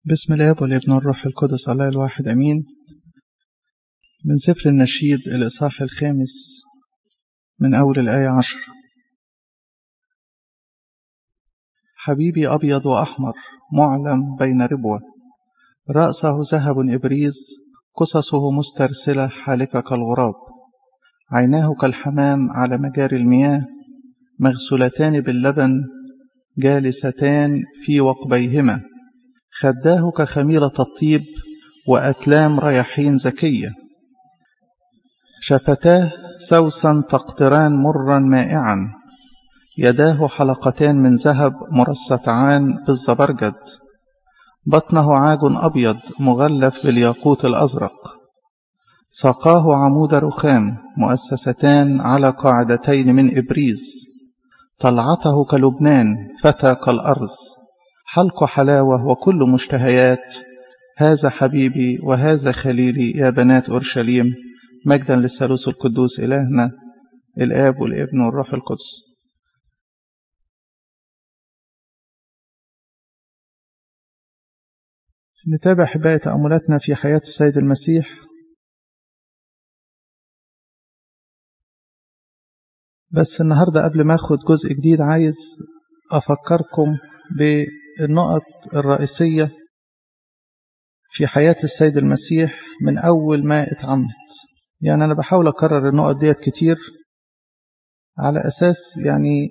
بسم الاب والابن والروح القدس الله الواحد امين من سفر النشيد الاصحاح الخامس من اول الايه عشر حبيبي ابيض واحمر معلم بين ربوه راسه ذهب ابريز قصصه مسترسله حالكه كالغراب عيناه كالحمام على مجاري المياه مغسولتان باللبن جالستان في وقبيهما خداه كخميلة الطيب وأتلام ريحين زكية شفتاه سوسا تقطران مرا مائعا يداه حلقتان من ذهب مرصتعان بالزبرجد بطنه عاج أبيض مغلف بالياقوت الأزرق ساقاه عمود رخام مؤسستان على قاعدتين من إبريز طلعته كلبنان فتى كالأرز حلق حلاوة وكل مشتهيات هذا حبيبي وهذا خليلي يا بنات أورشليم مجدا للثالوث القدوس إلهنا الآب والابن والروح القدس نتابع حباية تأملاتنا في حياة السيد المسيح بس النهاردة قبل ما أخد جزء جديد عايز أفكركم بالنقط الرئيسية في حياة السيد المسيح من أول ما اتعمد يعني أنا بحاول أكرر النقط ديت كتير على أساس يعني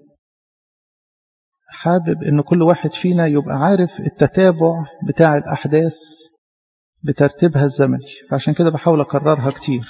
حابب إن كل واحد فينا يبقى عارف التتابع بتاع الأحداث بترتيبها الزمني فعشان كده بحاول أكررها كتير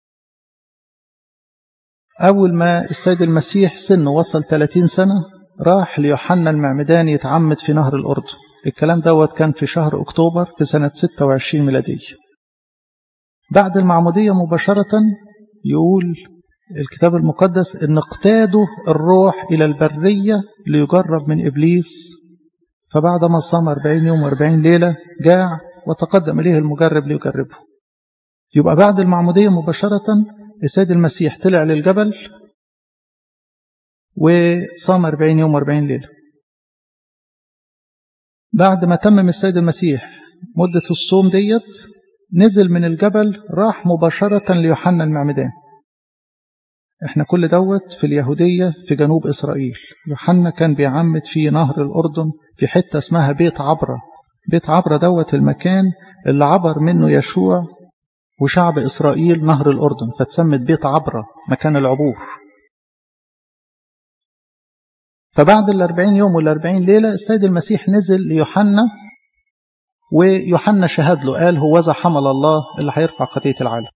أول ما السيد المسيح سنه وصل 30 سنة راح ليوحنا المعمدان يتعمد في نهر الأردن الكلام دوت كان في شهر أكتوبر في سنة 26 ميلادية بعد المعمودية مباشرة يقول الكتاب المقدس إن اقتادوا الروح إلى البرية ليجرب من إبليس فبعدما صام 40 يوم و40 ليلة جاع وتقدم إليه المجرب ليجربه يبقى بعد المعمودية مباشرة السيد المسيح طلع للجبل وصام 40 يوم و40 ليلة بعد ما تمم السيد المسيح مدة الصوم ديت نزل من الجبل راح مباشرة ليوحنا المعمدان احنا كل دوت في اليهودية في جنوب إسرائيل يوحنا كان بيعمد في نهر الأردن في حتة اسمها بيت عبرة بيت عبرة دوت المكان اللي عبر منه يشوع وشعب إسرائيل نهر الأردن فتسمت بيت عبرة مكان العبور فبعد الأربعين يوم والأربعين ليلة السيد المسيح نزل ليوحنا ويوحنا شهد له قال هو ذا حمل الله اللي هيرفع خطية العالم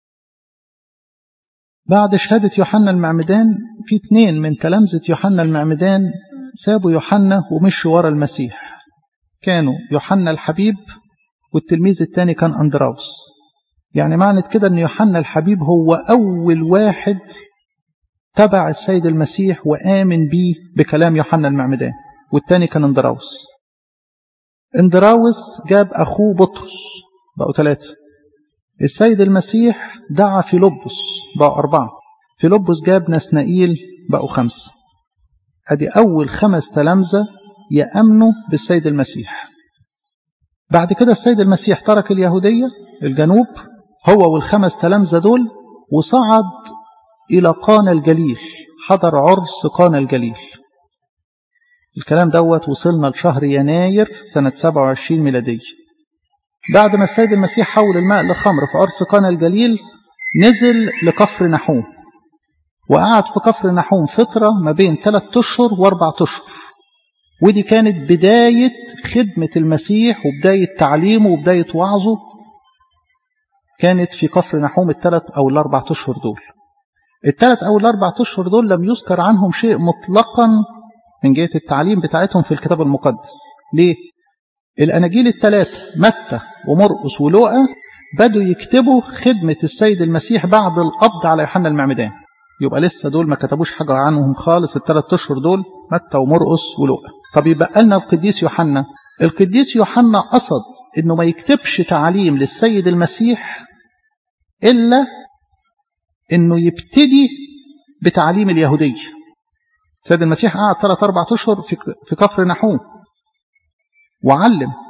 بعد شهادة يوحنا المعمدان في اتنين من تلامذة يوحنا المعمدان سابوا يوحنا ومشوا ورا المسيح كانوا يوحنا الحبيب والتلميذ الثاني كان أندراوس يعني معنى كده أن يوحنا الحبيب هو أول واحد تبع السيد المسيح وآمن بيه بكلام يوحنا المعمدان والتاني كان اندراوس اندراوس جاب أخوه بطرس بقوا ثلاثة السيد المسيح دعا فيلبس بقوا أربعة فيلبس جاب نسنائيل بقوا خمسة أدي أول خمس تلامذة يأمنوا بالسيد المسيح بعد كده السيد المسيح ترك اليهودية الجنوب هو والخمس تلامذة دول وصعد إلى قانا الجليل حضر عرس قانا الجليل الكلام دوت وصلنا لشهر يناير سنة 27 ميلادية بعد ما السيد المسيح حول الماء لخمر في عرس قانا الجليل نزل لكفر نحوم وقعد في كفر نحوم فترة ما بين ثلاثة أشهر وأربعة أشهر ودي كانت بداية خدمة المسيح وبداية تعليمه وبداية وعظه كانت في كفر نحوم الثلاث أو الأربعة أشهر دول الثلاث أو الأربع أشهر دول لم يذكر عنهم شيء مطلقا من جهة التعليم بتاعتهم في الكتاب المقدس ليه؟ الأناجيل الثلاثة متى ومرقس ولوقا بدوا يكتبوا خدمة السيد المسيح بعد القبض على يوحنا المعمدان يبقى لسه دول ما كتبوش حاجة عنهم خالص الثلاث أشهر دول متى ومرقس ولوقا طب يبقى لنا القديس يوحنا القديس يوحنا قصد انه ما يكتبش تعليم للسيد المسيح إلا انه يبتدي بتعليم اليهودية سيد المسيح قعد ثلاث أربع أشهر في في كفر نحوم وعلم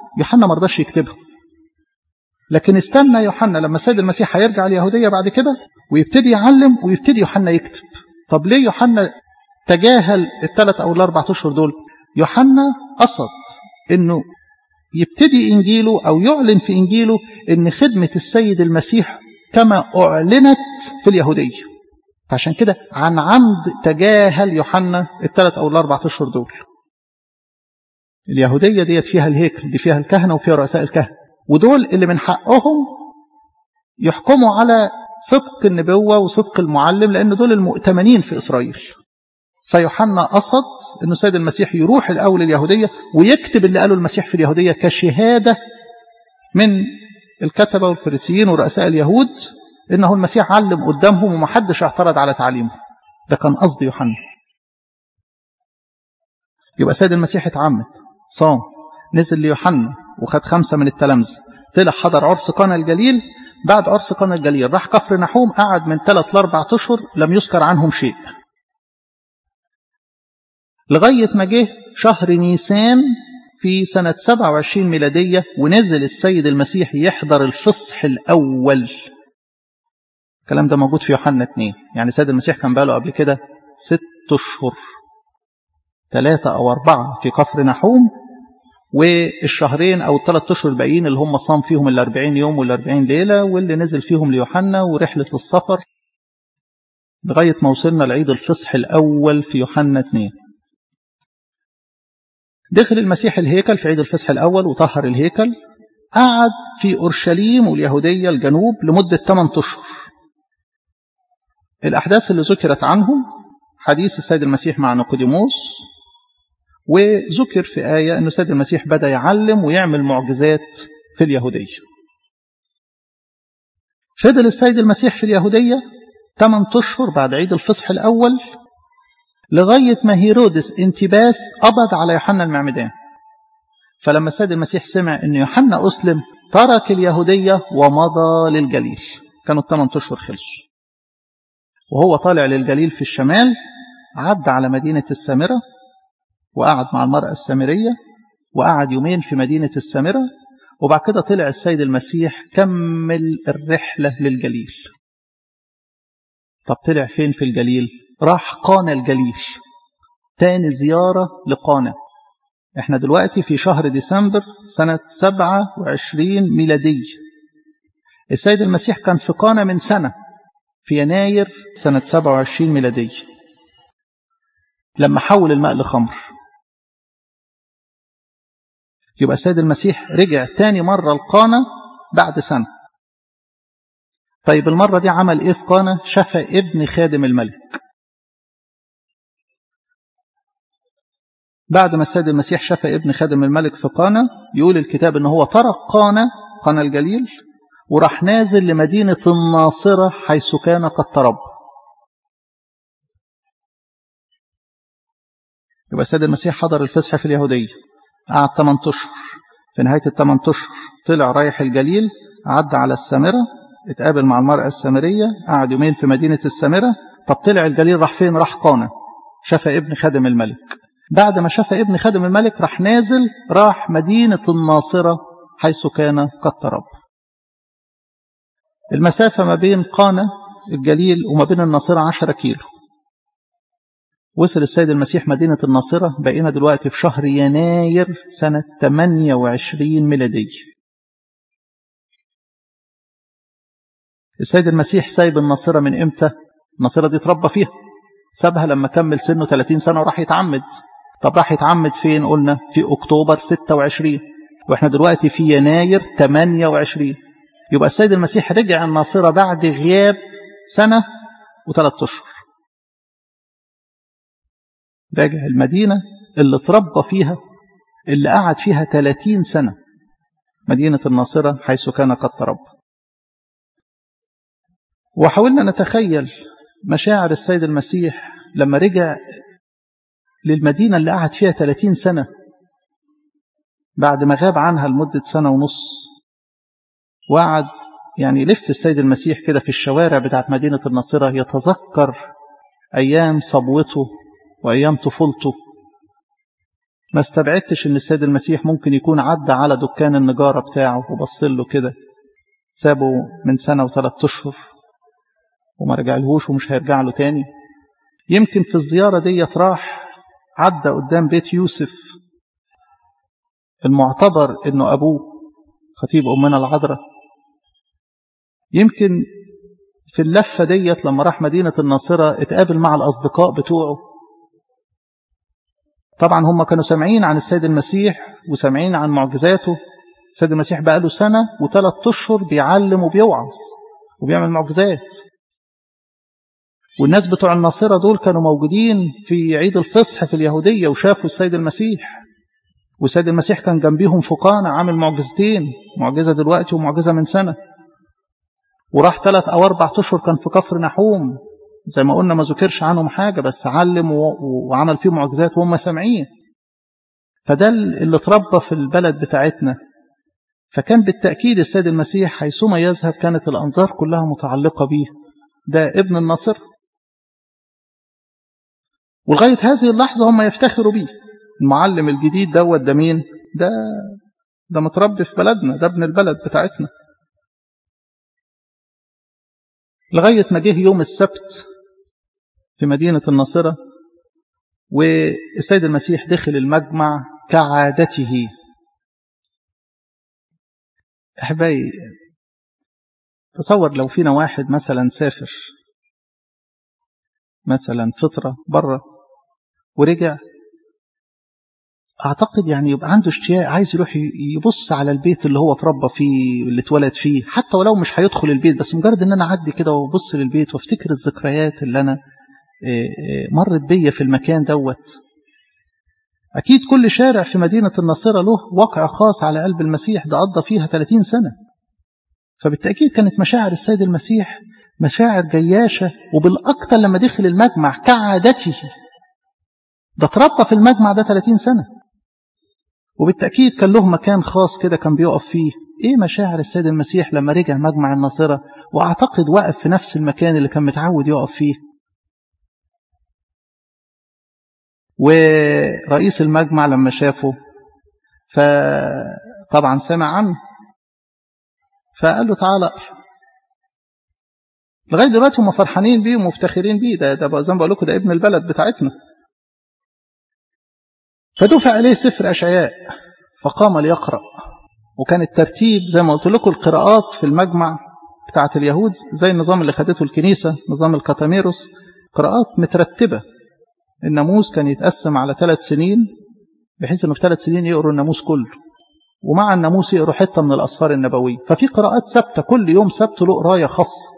يوحنا ما رضاش يكتبها لكن استنى يوحنا لما السيد المسيح هيرجع اليهودية بعد كده ويبتدي يعلم ويبتدي يوحنا يكتب طب ليه يوحنا تجاهل الثلاث أو الأربع أشهر دول يوحنا قصد أنه يبتدي إنجيله أو يعلن في إنجيله أن خدمة السيد المسيح كما أعلنت في اليهودية فعشان كده عن عمد تجاهل يوحنا الثلاث أو الأربع أشهر دول اليهودية ديت فيها الهيكل دي فيها الكهنة وفيها رؤساء الكهنة ودول اللي من حقهم يحكموا على صدق النبوة وصدق المعلم لأن دول المؤتمنين في إسرائيل فيوحنا قصد أنه سيد المسيح يروح الأول اليهودية ويكتب اللي قاله المسيح في اليهودية كشهادة من الكتبة والفريسيين ورؤساء اليهود إنه المسيح علم قدامهم ومحدش اعترض على تعليمه ده كان قصد يوحنا يبقى سيد المسيح اتعمد صام نزل ليوحنا وخد خمسة من التلامذة طلع حضر عرس قانا الجليل بعد عرس قانا الجليل راح كفر نحوم قعد من ثلاث لأربع أشهر لم يذكر عنهم شيء لغاية ما جه شهر نيسان في سنة 27 ميلادية ونزل السيد المسيح يحضر الفصح الأول الكلام ده موجود في يوحنا 2 يعني السيد المسيح كان بقاله قبل كده ست أشهر ثلاثة أو أربعة في كفر نحوم والشهرين أو الثلاث أشهر الباقيين اللي هم صام فيهم الأربعين يوم والأربعين ليلة واللي نزل فيهم ليوحنا ورحلة السفر لغاية ما وصلنا لعيد الفصح الأول في يوحنا 2 دخل المسيح الهيكل في عيد الفصح الأول وطهر الهيكل قعد في أورشليم واليهودية الجنوب لمدة 8 أشهر الأحداث اللي ذكرت عنهم حديث السيد المسيح مع نيقوديموس وذكر في آية أن السيد المسيح بدأ يعلم ويعمل معجزات في اليهودية فضل السيد المسيح في اليهودية 8 أشهر بعد عيد الفصح الأول لغاية ما هيرودس انتباس قبض على يوحنا المعمدان فلما السيد المسيح سمع أن يوحنا أسلم ترك اليهودية ومضى للجليل كانوا 8 أشهر خلصوا وهو طالع للجليل في الشمال عدى على مدينة السامرة وقعد مع المرأة السامرية وقعد يومين في مدينة السامرة وبعد كده طلع السيد المسيح كمل الرحلة للجليل طب طلع فين في الجليل راح قانا الجليل تاني زيارة لقانا احنا دلوقتي في شهر ديسمبر سنة 27 ميلادية السيد المسيح كان في قانا من سنة في يناير سنة 27 ميلادية لما حول الماء لخمر يبقى السيد المسيح رجع تاني مرة لقانا بعد سنة طيب المرة دي عمل ايه في قانا شفى ابن خادم الملك بعد ما السيد المسيح شفى ابن خادم الملك في قانا يقول الكتاب ان هو ترك قانا قانا الجليل وراح نازل لمدينة الناصرة حيث كان قد تربى يبقى السيد المسيح حضر الفصح في اليهودية قعد 8 أشهر في نهاية ال 8 أشهر طلع رايح الجليل عدى على السامرة اتقابل مع المرأة السامرية قعد يومين في مدينة السامرة طب طلع الجليل راح فين راح قانا شفى ابن خادم الملك بعد ما شفى ابن خادم الملك راح نازل راح مدينة الناصرة حيث كان قد تربى المسافة ما بين قانا الجليل وما بين الناصرة عشرة كيلو وصل السيد المسيح مدينة الناصرة بقينا دلوقتي في شهر يناير سنة 28 ميلادية السيد المسيح سايب الناصرة من امتى الناصرة دي اتربى فيها سابها لما كمل سنه 30 سنة وراح يتعمد طب راح يتعمد فين قلنا في أكتوبر 26 واحنا دلوقتي في يناير 28 يبقى السيد المسيح رجع الناصرة بعد غياب سنة وثلاث أشهر راجع المدينة اللي اتربى فيها اللي قعد فيها 30 سنة مدينة الناصرة حيث كان قد تربى وحاولنا نتخيل مشاعر السيد المسيح لما رجع للمدينة اللي قعد فيها 30 سنة بعد ما غاب عنها لمدة سنة ونص وقعد يعني يلف السيد المسيح كده في الشوارع بتاعت مدينة الناصرة يتذكر أيام صبوته وأيام طفولته ما استبعدتش ان السيد المسيح ممكن يكون عدى على دكان النجارة بتاعه وبص له كده سابه من سنة وثلاث أشهر وما رجعلهوش ومش هيرجع له تاني يمكن في الزيارة دي راح عدى قدام بيت يوسف المعتبر انه ابوه خطيب امنا العذراء يمكن في اللفة ديت لما راح مدينة الناصرة اتقابل مع الأصدقاء بتوعه طبعا هم كانوا سامعين عن السيد المسيح وسامعين عن معجزاته السيد المسيح بقى له سنة وثلاث أشهر بيعلم وبيوعظ وبيعمل معجزات والناس بتوع الناصرة دول كانوا موجودين في عيد الفصح في اليهودية وشافوا السيد المسيح والسيد المسيح كان جنبيهم في قانا عامل معجزتين معجزة دلوقتي ومعجزة من سنة وراح ثلاث أو أربع أشهر كان في كفر نحوم زي ما قلنا ما ذكرش عنهم حاجة بس علم وعمل فيه معجزات وهم سامعين فده اللي اتربى في البلد بتاعتنا فكان بالتأكيد السيد المسيح حيثما يذهب كانت الأنظار كلها متعلقة به ده ابن الناصر ولغاية هذه اللحظة هم يفتخروا بيه المعلم الجديد دوت ده مين ده ده متربي في بلدنا ده ابن البلد بتاعتنا لغاية ما جه يوم السبت في مدينة الناصرة والسيد المسيح دخل المجمع كعادته أحبائي تصور لو فينا واحد مثلا سافر مثلا فطرة بره ورجع أعتقد يعني يبقى عنده اشتياق عايز يروح يبص على البيت اللي هو اتربى فيه اللي اتولد فيه حتى ولو مش هيدخل البيت بس مجرد ان انا اعدي كده وابص للبيت وافتكر الذكريات اللي انا مرت بيا في المكان دوت أكيد كل شارع في مدينة الناصرة له واقع خاص على قلب المسيح ده قضى فيها 30 سنة فبالتأكيد كانت مشاعر السيد المسيح مشاعر جياشة وبالأكثر لما دخل المجمع كعادته ده اتربى في المجمع ده 30 سنة وبالتأكيد كان له مكان خاص كده كان بيقف فيه ايه مشاعر السيد المسيح لما رجع مجمع الناصرة واعتقد وقف في نفس المكان اللي كان متعود يقف فيه ورئيس المجمع لما شافه فطبعا سمع عنه فقال له تعالى اقف لغايه دلوقتي هم فرحانين بيه ومفتخرين بيه ده ده زي ما بقول لكم ده ابن البلد بتاعتنا فدفع عليه سفر اشعياء فقام ليقرا وكان الترتيب زي ما قلت لكم القراءات في المجمع بتاعه اليهود زي النظام اللي خدته الكنيسه نظام الكاتاميروس قراءات مترتبه الناموس كان يتقسم على ثلاث سنين بحيث انه في ثلاث سنين يقروا الناموس كله ومع الناموس يقروا حته من الاسفار النبويه ففي قراءات ثابته كل يوم سبت له قرايه خاصه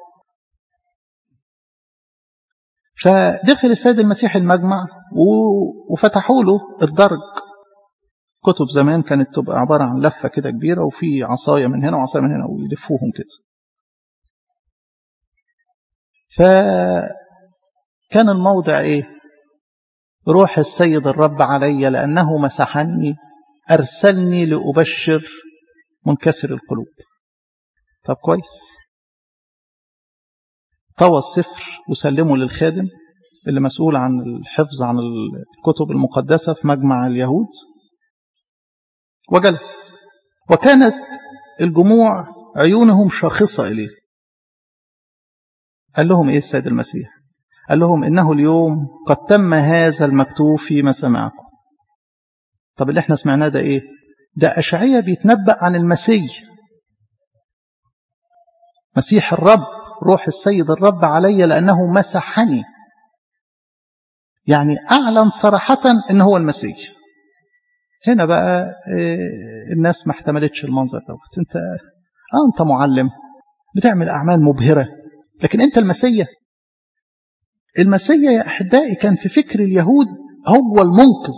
فدخل السيد المسيح المجمع وفتحوا له الدرج كتب زمان كانت تبقى عباره عن لفه كده كبيره وفي عصايه من هنا وعصايه من هنا ويلفوهم كده فكان الموضع ايه روح السيد الرب علي لأنه مسحني أرسلني لأبشر منكسر القلوب طب كويس طوى السفر وسلمه للخادم اللي مسؤول عن الحفظ عن الكتب المقدسة في مجمع اليهود وجلس وكانت الجموع عيونهم شاخصة إليه قال لهم إيه السيد المسيح قال لهم إنه اليوم قد تم هذا المكتوب فيما سمعكم طب اللي احنا سمعناه ده ايه ده أشعية بيتنبأ عن المسيح مسيح الرب روح السيد الرب علي لأنه مسحني يعني أعلن صراحة إن هو المسيح هنا بقى الناس ما احتملتش المنظر دوت انت اه انت معلم بتعمل اعمال مبهره لكن انت المسيح المسيح يا احبائي كان في فكر اليهود هو المنقذ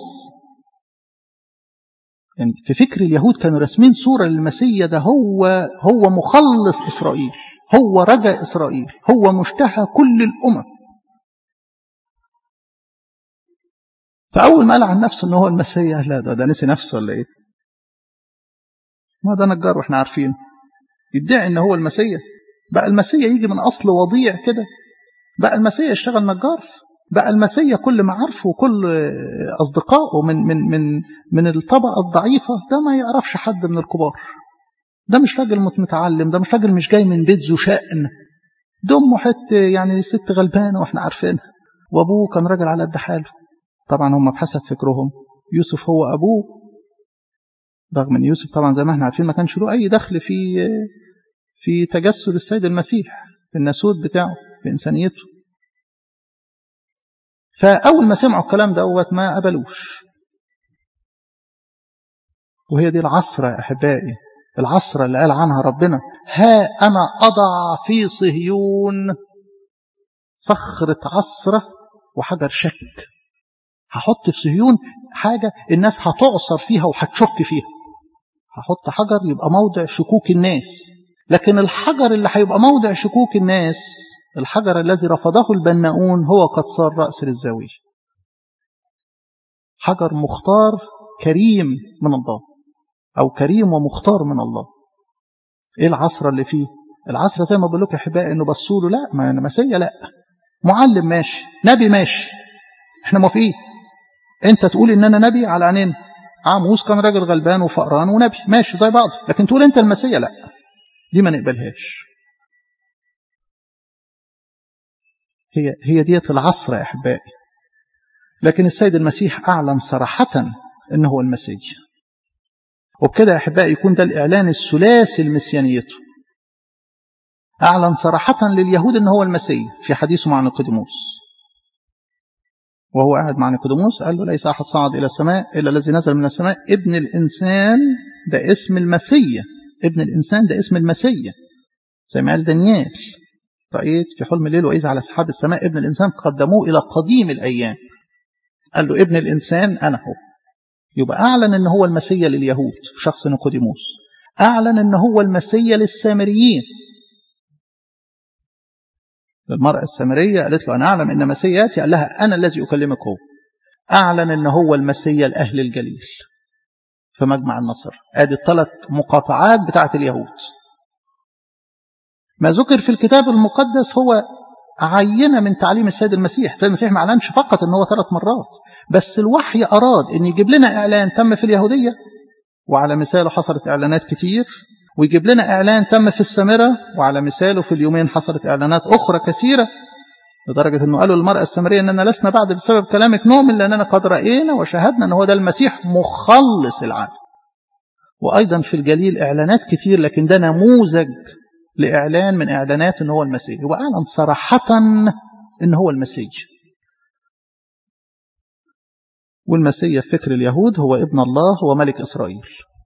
يعني في فكر اليهود كانوا راسمين صوره للمسيح ده هو هو مخلص اسرائيل هو رجا اسرائيل هو مشتهى كل الامم فاول ما قال عن نفسه ان هو المسيح لا ده, ده نسي نفسه ولا ايه ما ده نجار واحنا عارفين يدعي ان هو المسيح بقى المسيح يجي من اصل وضيع كده بقى المسيح يشتغل نجار بقى المسيا كل ما عارفه وكل أصدقائه من, من, من, من الطبقة الضعيفة ده ما يعرفش حد من الكبار ده مش راجل متعلم ده مش راجل مش جاي من بيت ذو شأن ده أمه حتة يعني ست غلبانة وإحنا عارفينها وأبوه كان راجل على قد حاله طبعا هم بحسب فكرهم يوسف هو أبوه رغم ان يوسف طبعا زي ما احنا عارفين ما كانش له اي دخل في في تجسد السيد المسيح في الناسوت بتاعه في انسانيته فاول ما سمعوا الكلام دوت ما قبلوش وهي دي العصرة يا احبائي العصرة اللي قال عنها ربنا ها انا اضع في صهيون صخرة عصرة وحجر شك هحط في صهيون حاجة الناس هتعصر فيها وهتشك فيها هحط حجر يبقى موضع شكوك الناس لكن الحجر اللي هيبقى موضع شكوك الناس الحجر الذي رفضه البناؤون هو قد صار رأس للزاوية حجر مختار كريم من الله أو كريم ومختار من الله إيه العصر اللي فيه العصر زي ما بقول لكم يا أحبائي إنه بصوا له لا ما أنا مسيا لا معلم ماشي نبي ماشي احنا موافقين انت تقول ان انا نبي على عينين عاموس كان راجل غلبان وفقران ونبي ماشي زي بعض لكن تقول انت المسيا لا دي ما نقبلهاش هي هي ديت العصر يا احبائي لكن السيد المسيح اعلن صراحه انه هو المسيح وبكده يا احبائي يكون ده الاعلان الثلاثي لمسيانيته اعلن صراحه لليهود ان هو المسيح في حديثه مع نيقوديموس وهو قاعد مع نيقوديموس قال له ليس احد صعد الى السماء الا الذي نزل من السماء ابن الانسان ده اسم المسيا ابن الانسان ده اسم المسيا زي ما قال دانيال رايت في حلم الليل واذا على سحاب السماء ابن الانسان قدموه الى قديم الايام قال له ابن الانسان انا هو يبقى اعلن ان هو المسيا لليهود في شخص نيقوديموس اعلن ان هو المسيا للسامريين المرأة السامرية قالت له أنا أعلم أن مسياتي قال لها أنا الذي أكلمك هو أعلن أن هو المسيا لأهل الجليل في مجمع النصر آدي الثلاث مقاطعات بتاعة اليهود ما ذكر في الكتاب المقدس هو عينة من تعليم السيد المسيح السيد المسيح ما أعلنش فقط أنه هو ثلاث مرات بس الوحي أراد أن يجيب لنا إعلان تم في اليهودية وعلى مثاله حصلت إعلانات كتير ويجيب لنا إعلان تم في السامرة وعلى مثاله في اليومين حصلت إعلانات أخرى كثيرة لدرجة أنه قالوا للمرأة السامرية أننا لسنا بعد بسبب كلامك نؤمن لأننا قد رأينا وشاهدنا أن هو ده المسيح مخلص العالم وأيضا في الجليل إعلانات كتير لكن ده نموذج لإعلان من إعلانات أنه هو المسيح يبقى أعلن صراحة أنه هو المسيح والمسيح في فكر اليهود هو ابن الله هو ملك إسرائيل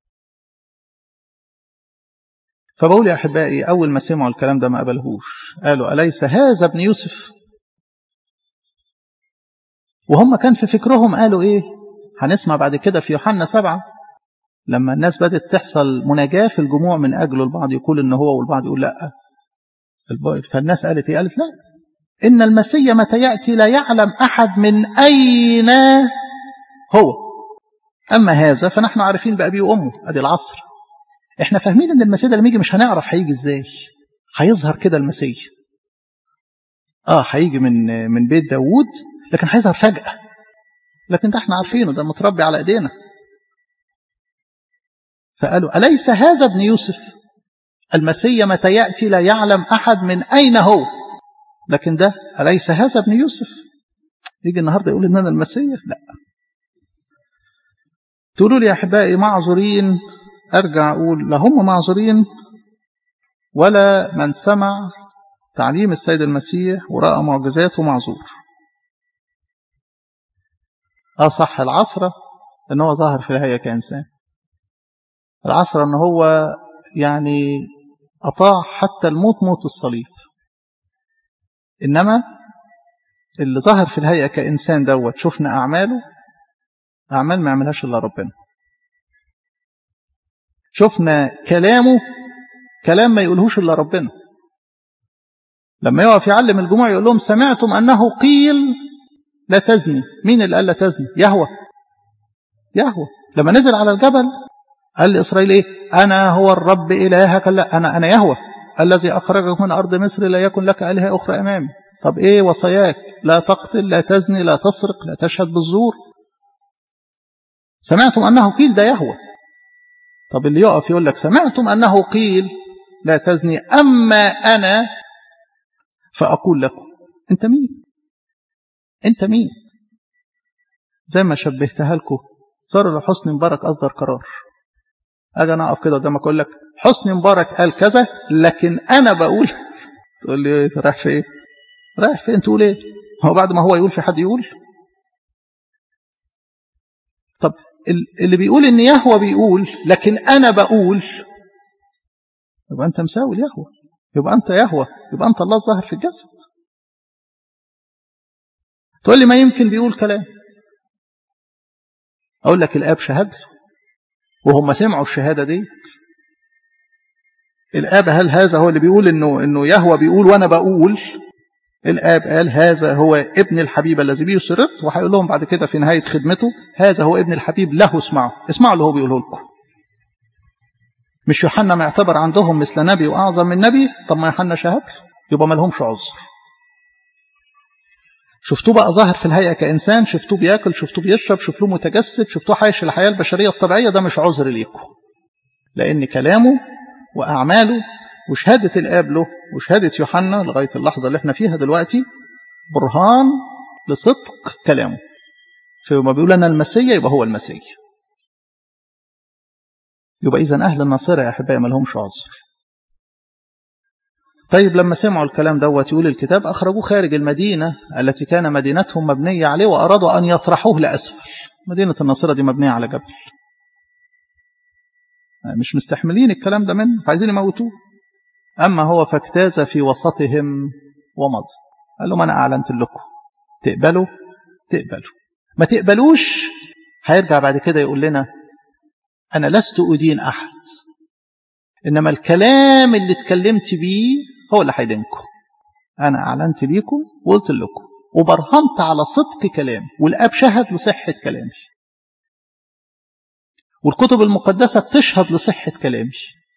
فبقول يا أحبائي أول ما سمعوا الكلام ده ما قبلهوش قالوا أليس هذا ابن يوسف وهم كان في فكرهم قالوا إيه هنسمع بعد كده في يوحنا سبعة لما الناس بدأت تحصل مناجاة في الجموع من أجله البعض يقول إن هو والبعض يقول لا فالناس قالت إيه قالت لا إن المسيح متى يأتي لا يعلم أحد من أين هو أما هذا فنحن عارفين بأبيه وأمه أدي العصر احنا فاهمين ان المسيح لما يجي مش هنعرف هيجي ازاي هيظهر كده المسيح اه هيجي من من بيت داوود لكن هيظهر فجأة لكن ده احنا عارفينه ده متربي على ايدينا فقالوا أليس هذا ابن يوسف المسيح متى يأتي لا يعلم أحد من أين هو لكن ده أليس هذا ابن يوسف يجي النهاردة يقول إن أنا المسيح لا تقولوا لي يا أحبائي معذورين أرجع أقول لا هم معذورين ولا من سمع تعليم السيد المسيح ورأى معجزاته معذور اه صح العصرة ان هو ظاهر في الهيئة كإنسان العصرة ان هو يعني أطاع حتى الموت موت الصليب إنما اللي ظهر في الهيئة كإنسان دوت شفنا أعماله أعمال ما يعملهاش إلا ربنا شفنا كلامه كلام ما يقولهوش إلا ربنا لما يقف يعلم الجموع يقول لهم سمعتم أنه قيل لا تزني مين اللي قال لا تزني يهوى يهوى لما نزل على الجبل قال لإسرائيل إيه أنا هو الرب إلهك لا أنا أنا يهوى الذي أخرجك من أرض مصر لا يكن لك آلهة أخرى أمامي طب ايه وصاياك لا تقتل لا تزني لا تسرق لا تشهد بالزور سمعتم أنه قيل ده يهوى طب اللي يقف يقول لك سمعتم أنه قيل لا تزني أما أنا فأقول لكم أنت مين أنت مين زي ما شبهتها لكم صار حسني مبارك أصدر قرار أجي أنا أقف كده قدامك أقول لك حسني مبارك قال كذا لكن أنا بقول تقول لي إيه رايح في إيه؟ رايح فين تقول إيه؟ هو بعد ما هو يقول في حد يقول؟ طب اللي بيقول إن يهوى بيقول لكن أنا بقول يبقى أنت مساوي يهوى يبقى أنت يهوى يبقى أنت الله الظاهر في الجسد تقول لي ما يمكن بيقول كلام أقول لك الآب شهد له وهم سمعوا الشهادة ديت الآب هل هذا هو اللي بيقول إنه إنه يهوى بيقول وأنا بقول الآب قال هذا هو ابن الحبيب الذي به سررت وهيقول لهم بعد كده في نهاية خدمته هذا هو ابن الحبيب له اسمعوا اسمعوا اللي هو بيقوله لكم مش يوحنا معتبر عندهم مثل نبي وأعظم من نبي طب ما يوحنا شهد يبقى ما لهمش عذر شفتوه بقى ظاهر في الهيئة كإنسان شفتوه بياكل شفتوه بيشرب شفتوه متجسد شفتوه عايش الحياة البشرية الطبيعية ده مش عذر ليكم لأن كلامه وأعماله وشهادة الآب له وشهادة يوحنا لغاية اللحظة اللي احنا فيها دلوقتي برهان لصدق كلامه فيما بيقول أنا المسيح يبقى هو المسيح يبقى إذا أهل النصيرة يا أحبائي ما لهمش عذر طيب لما سمعوا الكلام دوت يقول الكتاب أخرجوه خارج المدينة التي كان مدينتهم مبنية عليه وأرادوا أن يطرحوه لأسفل مدينة النصيرة دي مبنية على جبل مش مستحملين الكلام ده منه فعايزين يموتوه أما هو فاجتاز في وسطهم ومضى قال لهم أنا أعلنت لكم تقبلوا تقبلوا ما تقبلوش هيرجع بعد كده يقول لنا أنا لست أدين أحد إنما الكلام اللي اتكلمت بيه هو اللي هيدينكم أنا أعلنت ليكم وقلت لكم وبرهنت على صدق كلامي والآب شهد لصحة كلامي والكتب المقدسة بتشهد لصحة كلامي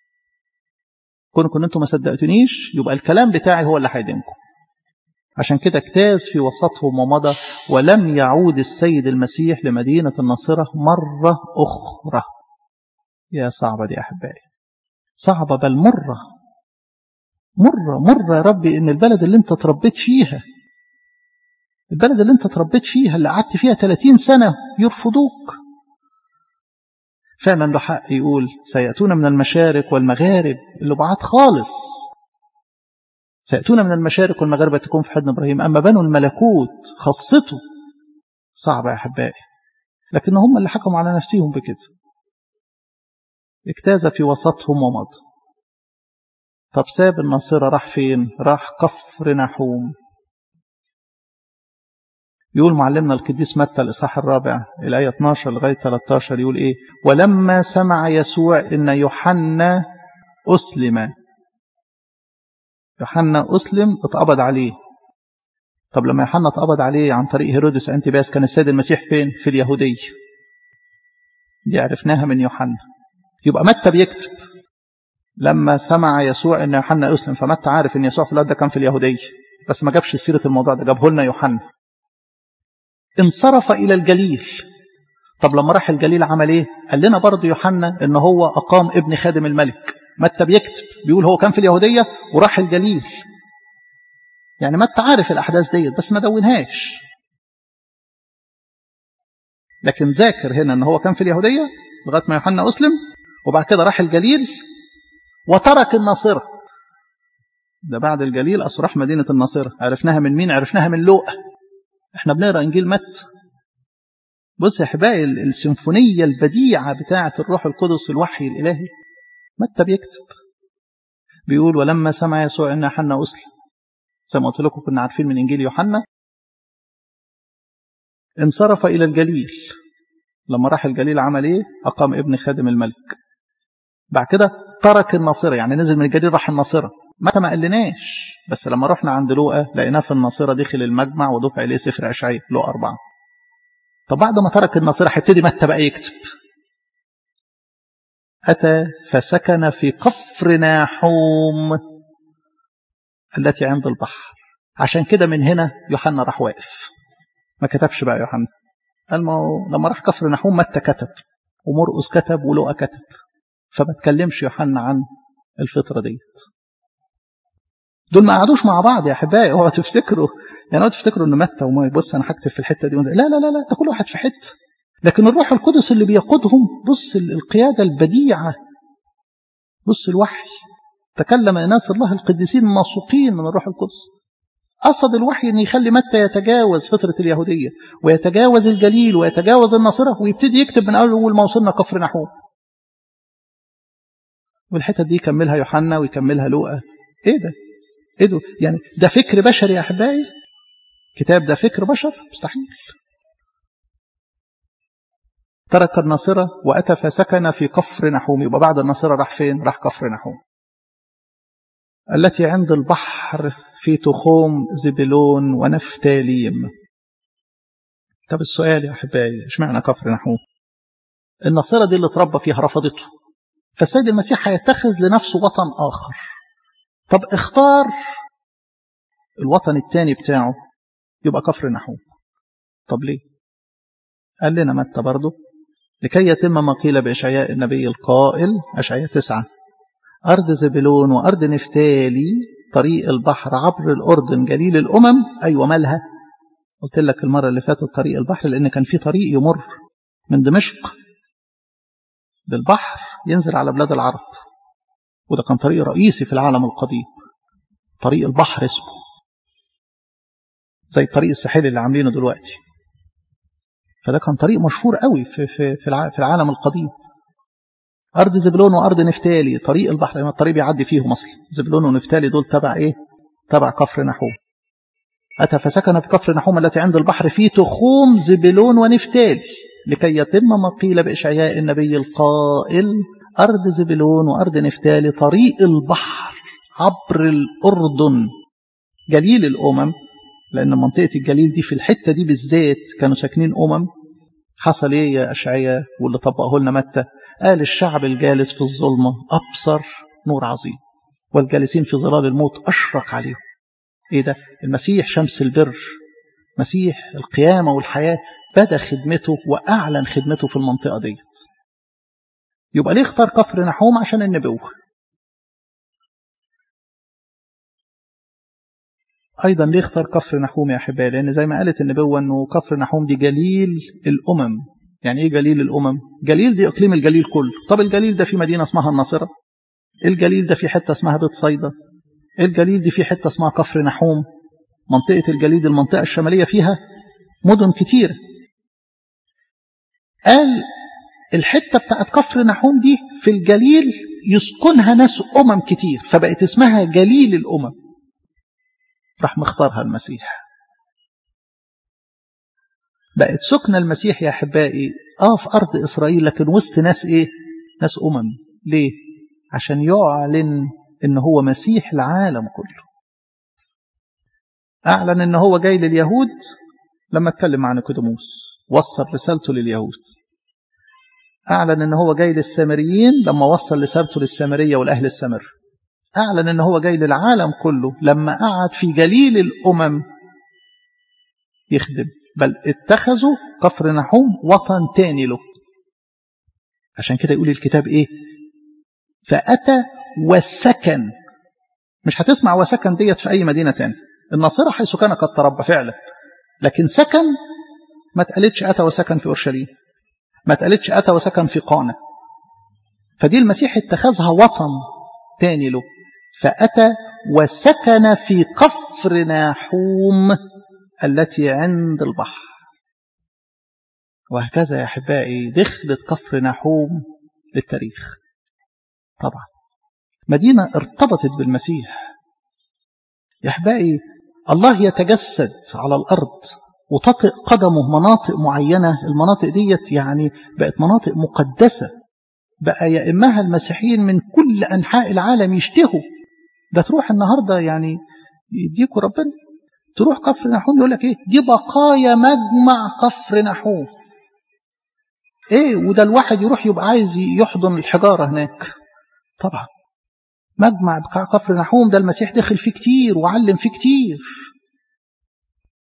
كونكم انتم ما صدقتنيش يبقى الكلام بتاعي هو اللي هيدينكم عشان كده اجتاز في وسطهم ومضى ولم يعود السيد المسيح لمدينة الناصرة مرة أخرى يا صعبة دي أحبائي صعبة بل مرة مرة مرة يا ربي إن البلد اللي أنت تربيت فيها البلد اللي أنت تربيت فيها اللي قعدت فيها 30 سنة يرفضوك فعلا له حق يقول سيأتون من المشارق والمغارب اللي بعاد خالص سيأتون من المشارق والمغارب تكون في حضن إبراهيم أما بنو الملكوت خاصته صعبة يا أحبائي لكن هم اللي حكموا على نفسهم بكده اجتاز في وسطهم ومضى طب ساب الناصرة راح فين راح كفر نحوم يقول معلمنا القديس متى الإصحاح الرابع الآية 12 لغاية 13 يقول إيه ولما سمع يسوع إن يوحنا أسلم يوحنا أسلم اتقبض عليه طب لما يوحنا اتقبض عليه عن طريق هيرودس أنتباس كان السيد المسيح فين في اليهودية دي عرفناها من يوحنا يبقى متى بيكتب لما سمع يسوع ان يوحنا اسلم فمتى عارف ان يسوع في الوقت ده كان في اليهوديه بس ما جابش سيره الموضوع ده جابه لنا يوحنا انصرف الى الجليل طب لما راح الجليل عمل ايه قال لنا برضه يوحنا ان هو اقام ابن خادم الملك متى بيكتب بيقول هو كان في اليهوديه وراح الجليل يعني متى عارف الاحداث ديت بس ما دونهاش لكن ذاكر هنا ان هو كان في اليهوديه لغايه ما يوحنا اسلم وبعد كده راح الجليل وترك الناصرة ده بعد الجليل أصل راح مدينة الناصرة عرفناها من مين عرفناها من لوقا احنا بنقرأ إنجيل مت بص يا حبايبي السيمفونية البديعة بتاعة الروح القدس الوحي الإلهي متى بيكتب بيقول ولما سمع يسوع إن يوحنا أسلم زي ما قلت لكم كنا عارفين من إنجيل يوحنا انصرف إلى الجليل لما راح الجليل عمل إيه أقام ابن خادم الملك بعد كده ترك الناصرة يعني نزل من الجليل راح الناصرة متى ما قالناش بس لما رحنا عند لوقا لقيناه في الناصرة دخل المجمع ودفع إليه سفر أشعياء لوقا أربعة طب بعد ما ترك الناصرة هيبتدي متى بقى يكتب أتى فسكن في قفر ناحوم التي عند البحر عشان كده من هنا يوحنا راح واقف ما كتبش بقى يوحنا قال ما لما راح كفر نحوم متى كتب ومرقس كتب ولوقا كتب فما تكلمش يوحنا عن الفترة ديت دول ما قعدوش مع بعض يا احبائي اوعوا تفتكروا يعني اوعوا تفتكروا ان متى وما بص انا هكتب في الحته دي لا لا لا لا ده كل واحد في حته لكن الروح القدس اللي بيقودهم بص القياده البديعه بص الوحي تكلم اناس الله القديسين موثوقين من الروح القدس قصد الوحي ان يخلي متى يتجاوز فتره اليهوديه ويتجاوز الجليل ويتجاوز الناصره ويبتدي يكتب من اول ما وصلنا كفر نحوم والحتت دي يكملها يوحنا ويكملها لوقا ايه ده ايه ده يعني ده فكر بشري يا احبائي كتاب ده فكر بشر مستحيل ترك الناصرة وأتى فسكن في كفر نحوم يبقى بعد الناصرة راح فين راح كفر نحوم التي عند البحر في تخوم زبلون ونفتاليم طب السؤال يا أحبائي اشمعنى كفر نحوم الناصرة دي اللي اتربى فيها رفضته فالسيد المسيح هيتخذ لنفسه وطن آخر طب اختار الوطن الثاني بتاعه يبقى كفر نحوم طب ليه قال لنا متى برضه لكي يتم ما قيل بإشعياء النبي القائل أشعياء تسعة أرض زبلون وأرض نفتالي طريق البحر عبر الأردن جليل الأمم أيوة مالها قلت لك المرة اللي فاتت طريق البحر لأن كان في طريق يمر من دمشق للبحر ينزل على بلاد العرب وده كان طريق رئيسي في العالم القديم طريق البحر اسمه زي الطريق الساحلي اللي عاملينه دلوقتي فده كان طريق مشهور قوي في في في العالم القديم ارض زبلون وارض نفتالي طريق البحر لان الطريق بيعدي فيهم اصلا زبلون ونفتالي دول تبع ايه تبع كفر نحوم اتى فسكن في كفر نحوم التي عند البحر في تخوم زبلون ونفتالي لكي يتم ما قيل باشعياء النبي القائل ارض زبلون وارض نفتالي طريق البحر عبر الاردن جليل الامم لأن منطقة الجليل دي في الحتة دي بالذات كانوا ساكنين أمم حصل إيه يا أشعية واللي طبقه لنا متى قال الشعب الجالس في الظلمة أبصر نور عظيم والجالسين في ظلال الموت أشرق عليهم إيه ده المسيح شمس البر مسيح القيامة والحياة بدأ خدمته وأعلن خدمته في المنطقة ديت يبقى ليه اختار كفر نحوم عشان النبوة أيضا ليه اختار كفر نحوم يا أحبائي لأن زي ما قالت النبوة أنه كفر نحوم دي جليل الأمم يعني إيه جليل الأمم جليل دي إقليم الجليل كله طب الجليل ده في مدينة اسمها الناصرة الجليل ده في حتة اسمها بيت صيدا الجليل دي في حتة اسمها كفر نحوم منطقة الجليل المنطقة الشمالية فيها مدن كتير قال الحتة بتاعت كفر نحوم دي في الجليل يسكنها ناس أمم كتير فبقت اسمها جليل الأمم راح مختارها المسيح بقت سكن المسيح يا أحبائي آه في أرض إسرائيل لكن وسط ناس إيه ناس أمم ليه عشان يعلن إن هو مسيح العالم كله أعلن إن هو جاي لليهود لما اتكلم عن نيكوديموس وصل رسالته لليهود أعلن إن هو جاي للسامريين لما وصل رسالته للسامرية والأهل السامر أعلن إن هو جاي للعالم كله لما قعد في جليل الأمم يخدم بل اتخذوا كفر نحوم وطن تاني له عشان كده يقول الكتاب إيه فأتى وسكن مش هتسمع وسكن ديت في أي مدينة تاني الناصرة حيث كان قد تربى فعلا لكن سكن ما اتقالتش أتى وسكن في أورشليم ما اتقالتش أتى وسكن في قانا فدي المسيح اتخذها وطن تاني له فأتى وسكن في كفر ناحوم التي عند البحر وهكذا يا أحبائي دخلت كفر ناحوم للتاريخ طبعا مدينة ارتبطت بالمسيح يا أحبائي الله يتجسد على الأرض وتطئ قدمه مناطق معينة المناطق ديت يعني بقت مناطق مقدسة بقى يأمها المسيحيين من كل أنحاء العالم يشتهوا ده تروح النهاردة يعني يديكوا ربنا تروح كفر نحوم يقول لك ايه دي بقايا مجمع كفر نحوم ايه وده الواحد يروح يبقى عايز يحضن الحجارة هناك طبعا مجمع بتاع كفر نحوم ده المسيح دخل فيه كتير وعلم فيه كتير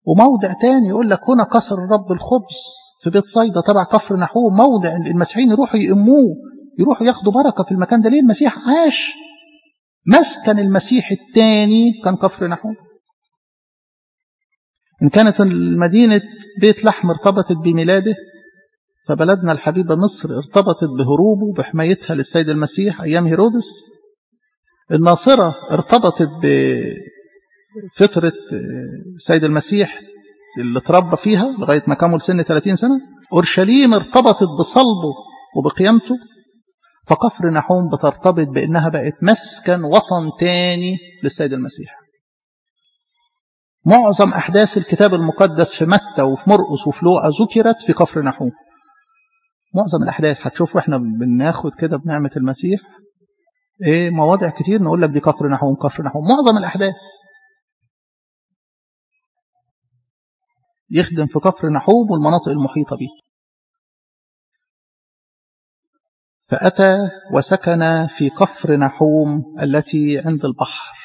وموضع تاني يقول لك هنا كسر الرب الخبز في بيت صيدا تبع كفر نحوم موضع المسيحيين يروحوا يأموه يروحوا ياخدوا بركة في المكان ده ليه المسيح عاش مسكن المسيح الثاني كان كفر نحوم إن كانت المدينة بيت لحم ارتبطت بميلاده فبلدنا الحبيبة مصر ارتبطت بهروبه بحمايتها للسيد المسيح أيام هيرودس الناصرة ارتبطت بفترة السيد المسيح اللي اتربى فيها لغاية ما كمل سن 30 سنة أورشليم ارتبطت بصلبه وبقيامته فكفر نحوم بترتبط بأنها بقت مسكن وطن تاني للسيد المسيح معظم أحداث الكتاب المقدس في متى وفي مرقس وفي لوقا ذكرت في كفر نحوم معظم الأحداث هتشوفوا احنا بناخد كده بنعمة المسيح ايه مواضع كتير نقول لك دي كفر نحوم كفر نحوم معظم الأحداث يخدم في كفر نحوم والمناطق المحيطة به فأتى وسكن في كفر نحوم التي عند البحر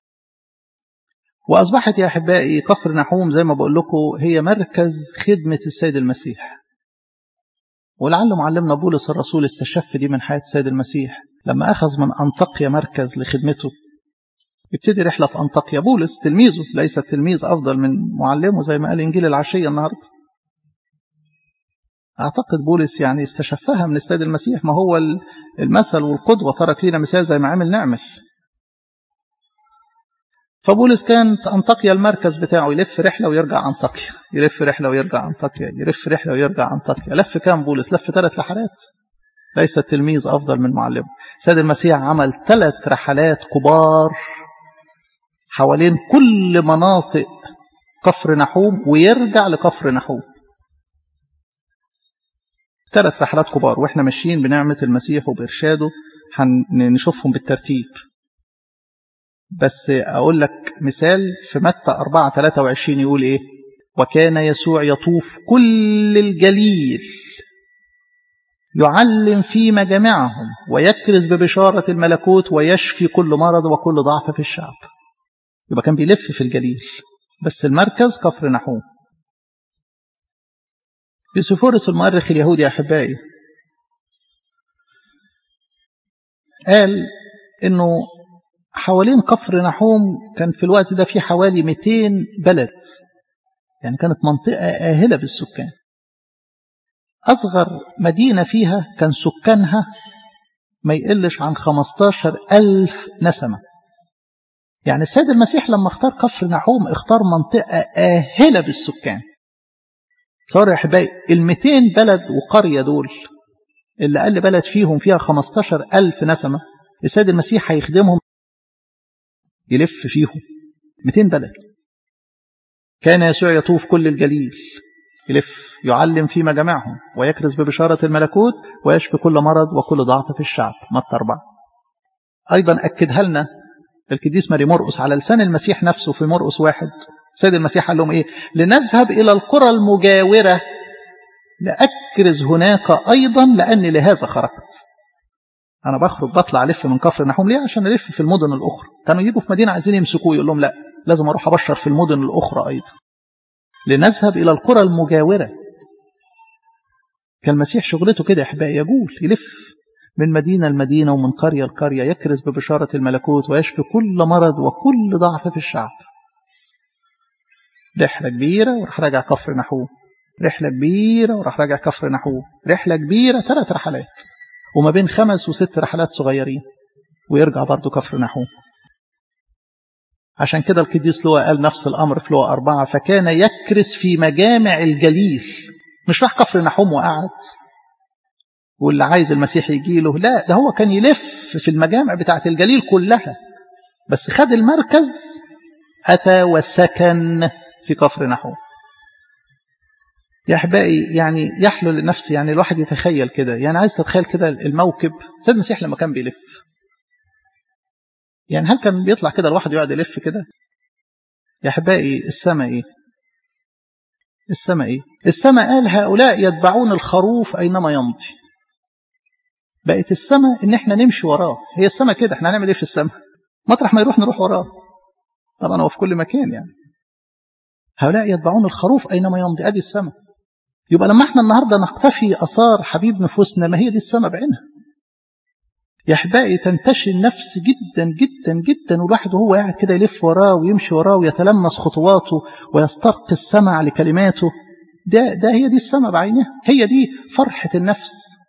وأصبحت يا أحبائي كفر نحوم زي ما بقول لكم هي مركز خدمة السيد المسيح ولعل معلمنا بولس الرسول استشف دي من حياة السيد المسيح لما أخذ من أنطاكيا مركز لخدمته يبتدي رحلة في أنطاكيا بولس تلميذه ليس التلميذ أفضل من معلمه زي ما قال إنجيل العشية النهاردة أعتقد بولس يعني استشفها من السيد المسيح ما هو المثل والقدوة ترك لنا مثال زي ما عمل نعمل فبولس كان أنطاكيا المركز بتاعه يلف رحلة ويرجع أنطاكيا يلف رحلة ويرجع أنطاكيا يلف رحلة ويرجع أنطاكيا لف كام بولس لف ثلاث رحلات ليس التلميذ أفضل من معلمه سيد المسيح عمل ثلاث رحلات كبار حوالين كل مناطق كفر نحوم ويرجع لكفر نحوم ثلاث رحلات كبار واحنا ماشيين بنعمة المسيح وبإرشاده هنشوفهم بالترتيب بس أقول لك مثال في متى 4 23 يقول إيه وكان يسوع يطوف كل الجليل يعلم في مجامعهم ويكرز ببشارة الملكوت ويشفي كل مرض وكل ضعف في الشعب يبقى كان بيلف في الجليل بس المركز كفر نحوم يوسفورس المؤرخ اليهودي يا أحبائي قال إنه حوالين كفر نحوم كان في الوقت ده في حوالي 200 بلد يعني كانت منطقة آهلة بالسكان أصغر مدينة فيها كان سكانها ما يقلش عن 15 ألف نسمة يعني السيد المسيح لما اختار كفر نحوم اختار منطقة آهلة بالسكان صار يا أحبائي ال 200 بلد وقرية دول اللي أقل بلد فيهم فيها 15 ألف نسمة السيد المسيح هيخدمهم يلف فيهم 200 بلد كان يسوع يطوف كل الجليل يلف يعلم في مجامعهم ويكرز ببشارة الملكوت ويشفي كل مرض وكل ضعف في الشعب متى أربعة أيضا أكدها لنا القديس ماري مرقس على لسان المسيح نفسه في مرقس واحد سيد المسيح قال لهم إيه لنذهب إلى القرى المجاورة لأكرز هناك أيضا لأني لهذا خرجت أنا بخرج بطلع ألف من كفر نحوم ليه عشان ألف في المدن الأخرى كانوا يجوا في مدينة عايزين يمسكوه يقول لهم لا لازم أروح أبشر في المدن الأخرى أيضا لنذهب إلى القرى المجاورة كان المسيح شغلته كده يا أحبائي يقول يلف من مدينة لمدينة ومن قرية لقرية يكرز ببشارة الملكوت ويشفي كل مرض وكل ضعف في الشعب رحلة كبيرة وراح راجع كفر نحوم رحلة كبيرة وراح راجع كفر نحوم رحلة كبيرة ثلاث رحلات وما بين خمس وست رحلات صغيرين ويرجع برضه كفر نحوم عشان كده القديس لوقا قال نفس الأمر في لوقا أربعة فكان يكرس في مجامع الجليل مش راح كفر نحوم وقعد واللي عايز المسيح يجي له لا ده هو كان يلف في المجامع بتاعة الجليل كلها بس خد المركز أتى وسكن في كفر نحوم يا أحبائي يعني يحلو للنفس يعني الواحد يتخيل كده يعني عايز تتخيل كده الموكب سيد المسيح لما كان بيلف يعني هل كان بيطلع كده الواحد يقعد يلف كده يا أحبائي السماء إيه السماء إيه السماء قال هؤلاء يتبعون الخروف أينما يمضي بقت السماء إن إحنا نمشي وراه هي السماء كده إحنا هنعمل إيه في السماء مطرح ما يروح نروح وراه طبعا هو في كل مكان يعني هؤلاء يتبعون الخروف أينما يمضي أدي السماء يبقى لما احنا النهاردة نقتفي أثار حبيب نفوسنا ما هي دي السماء بعينها يا احبائي تنتشي النفس جدا جدا جدا والواحد وهو قاعد كده يلف وراه ويمشي وراه ويتلمس خطواته ويسترقي السمع لكلماته ده ده هي دي السماء بعينها هي دي فرحة النفس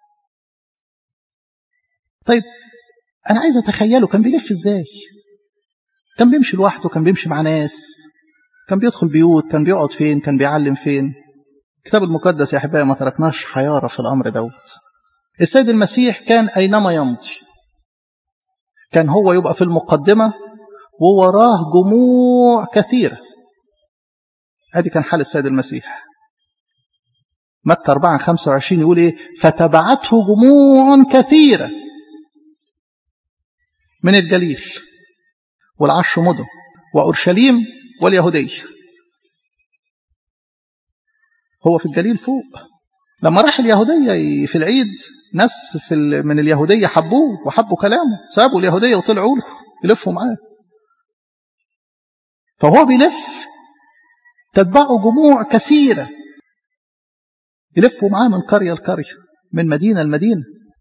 طيب أنا عايز أتخيله كان بيلف إزاي كان بيمشي لوحده كان بيمشي مع ناس كان بيدخل بيوت كان بيقعد فين كان بيعلم فين الكتاب المقدس يا أحبائي ما تركناش حيارة في الأمر دوت السيد المسيح كان أينما يمضي كان هو يبقى في المقدمة ووراه جموع كثيرة ادي كان حال السيد المسيح متى 4 25 يقول ايه فتبعته جموع كثيرة من الجليل والعشر مدن وأورشليم واليهودية هو في الجليل فوق لما راح اليهودية في العيد ناس في من اليهودية حبوه وحبوا كلامه سابوا اليهودية وطلعوا له يلفوا معاه فهو بيلف تتبعه جموع كثيرة يلفوا معاه من قرية لقرية من مدينة لمدينة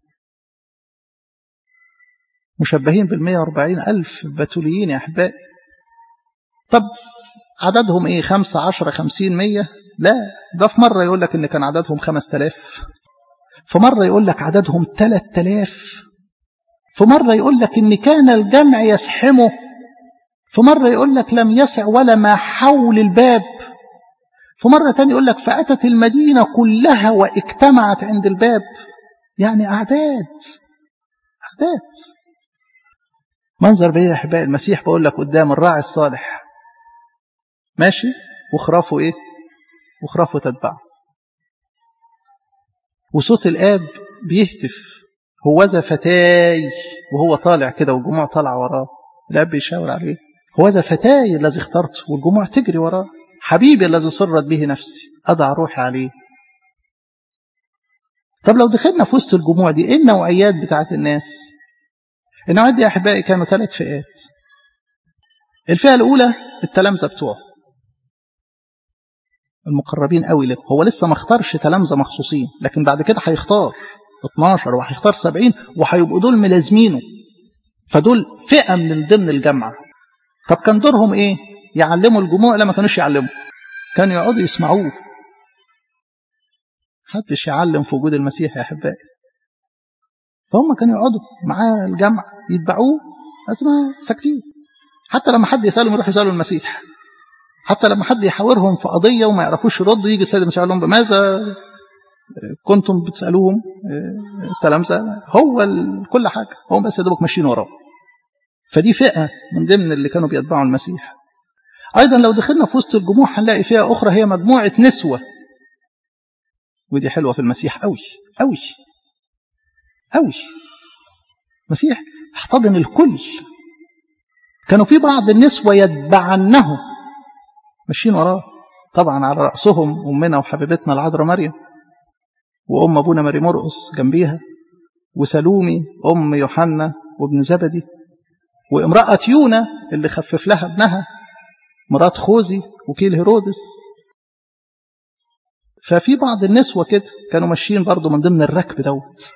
مشبهين بالمية واربعين ألف بتوليين يا أحبائي طب عددهم إيه خمسة عشرة خمسين مية لا ده في مرة يقول لك إن كان عددهم خمس تلاف في مرة يقول لك عددهم تلات تلاف في مرة يقول لك إن كان الجمع يسحمه في مرة يقول لك لم يسع ولا ما حول الباب في مرة تاني يقول لك فأتت المدينة كلها واجتمعت عند الباب يعني أعداد أعداد منظر بيه يا أحبائي المسيح بقول لك قدام الراعي الصالح ماشي وخرافه إيه وخرافه تتبعه وصوت الآب بيهتف هوذا فتاي وهو طالع كده والجموع طالعة وراه الآب بيشاور عليه هوذا فتاي الذي اخترته والجموع تجري وراه حبيبي الذي سرت به نفسي أضع روحي عليه طب لو دخلنا في وسط الجموع دي ايه النوعيات بتاعت الناس النوعيات دي يا احبائي كانوا ثلاث فئات الفئه الاولى التلامذه بتوعه المقربين قوي له هو لسه ما اختارش تلامذه مخصوصين لكن بعد كده هيختار 12 وهيختار 70 وهيبقوا دول ملازمينه فدول فئه من ضمن الجامعه طب كان دورهم ايه يعلموا الجموع لا ما كانوش يعلموا كانوا يقعدوا يسمعوه محدش يعلم في وجود المسيح يا احبائي فهم كانوا يقعدوا معاه الجمع يتبعوه بس ما ساكتين حتى لما حد يسالهم يروح يسالوا المسيح حتى لما حد يحاورهم في قضيه وما يعرفوش يردوا يجي السيد المسيح يقول لهم بماذا كنتم بتسالوهم التلامذه هو كل حاجه هم بس يا دوبك ماشيين وراه فدي فئه من ضمن اللي كانوا بيتبعوا المسيح ايضا لو دخلنا في وسط الجموع هنلاقي فئه اخرى هي مجموعه نسوه ودي حلوه في المسيح قوي قوي قوي المسيح احتضن الكل كانوا في بعض النسوة يتبعنه ماشيين وراه طبعا على رأسهم أمنا وحبيبتنا العذراء مريم وأم أبونا ماري مرقس جنبيها وسلومي أم يوحنا وابن زبدي وامرأة يونا اللي خفف لها ابنها مرات خوذي وكيل هيرودس ففي بعض النسوة كده كانوا ماشيين برضو من ضمن الركب دوت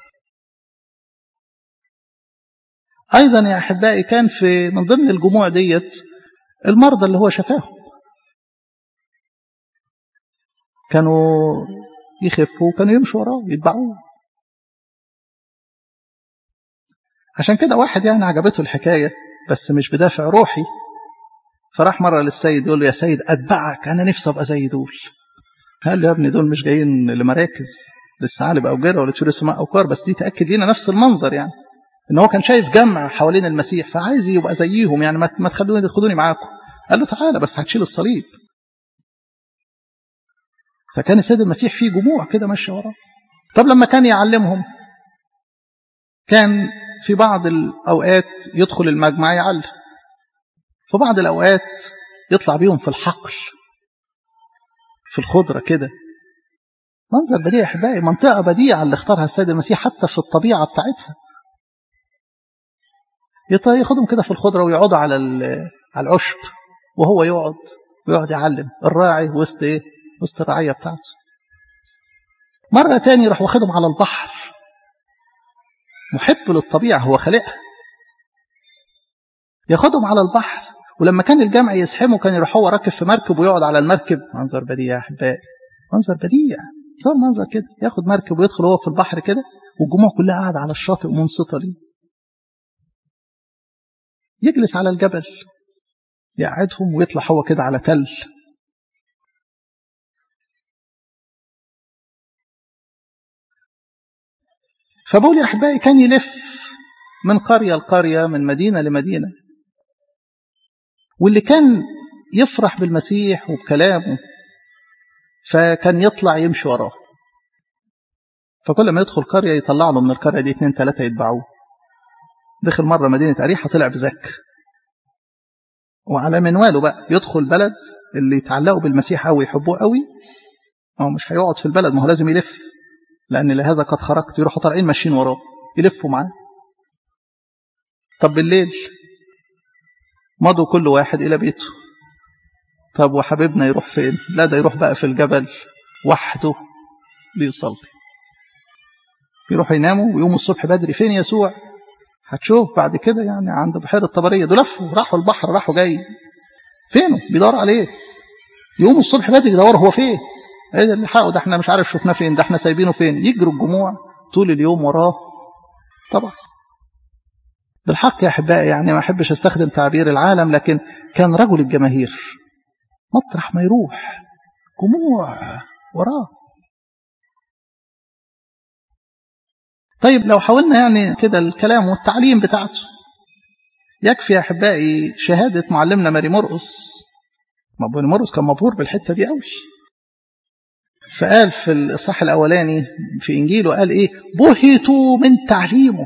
أيضا يا أحبائي كان في من ضمن الجموع ديت المرضى اللي هو شفاهم كانوا يخفوا كانوا يمشوا وراه يتبعوه عشان كده واحد يعني عجبته الحكاية بس مش بدافع روحي فراح مرة للسيد يقول له يا سيد أتبعك أنا نفسي أبقى زي دول قال له يا ابني دول مش جايين لمراكز للثعالب أو جرة ولا تشيل سماء أو كار بس دي تأكد لنا نفس المنظر يعني ان هو كان شايف جمع حوالين المسيح فعايز يبقى زيهم يعني ما تخلوني تاخدوني معاكم قال له تعالى بس هتشيل الصليب فكان السيد المسيح فيه جموع كده ماشيه وراه طب لما كان يعلمهم كان في بعض الاوقات يدخل المجمع يعلم في بعض الاوقات يطلع بيهم في الحقل في الخضره كده منظر بديع احبائي منطقه بديعه اللي اختارها السيد المسيح حتى في الطبيعه بتاعتها ياخدهم كده في الخضره ويقعدوا على على العشب وهو يقعد ويقعد يعلم الراعي وسط ايه وسط الرعيه بتاعته مره تاني راح واخدهم على البحر محب للطبيعه هو خالقها ياخدهم على البحر ولما كان الجمع يزحمه كان يروح هو راكب في مركب ويقعد على المركب منظر بديع يا احبائي منظر بديع صار منظر كده ياخد مركب ويدخل هو في البحر كده والجموع كلها قاعده على الشاطئ منصته ليه يجلس على الجبل يقعدهم ويطلع هو كده على تل فبقول يا احبائي كان يلف من قريه لقريه من مدينه لمدينه واللي كان يفرح بالمسيح وبكلامه فكان يطلع يمشي وراه فكل ما يدخل قريه يطلع له من القريه دي اتنين تلاته يتبعوه دخل مره مدينه اريحه طلع بزك وعلى منواله بقى يدخل بلد اللي يتعلقوا بالمسيح قوي يحبوه قوي هو مش هيقعد في البلد ما هو لازم يلف لان لهذا قد خرجت يروحوا طالعين ماشيين وراه يلفوا معاه طب بالليل مضوا كل واحد الى بيته طب وحبيبنا يروح فين لا ده يروح بقى في الجبل وحده بيصلي يروحوا يناموا ويقوموا الصبح بدري فين يسوع هتشوف بعد كده يعني عند بحيرة الطبرية دول لفوا راحوا البحر راحوا جاي فينه بيدور عليه يقوموا الصبح بدري يدوروا هو فين ايه ده اللي حقه ده احنا مش عارف شفناه فين ده احنا سايبينه فين يجروا الجموع طول اليوم وراه طبعا بالحق يا احبائي يعني ما احبش استخدم تعبير العالم لكن كان رجل الجماهير مطرح ما يروح جموع وراه طيب لو حاولنا يعني كده الكلام والتعليم بتاعته يكفي يا احبائي شهاده معلمنا ماري مرقس ماري مرقس كان مبهور بالحته دي قوي فقال في الاصحاح الاولاني في انجيله قال ايه بهتوا من تعليمه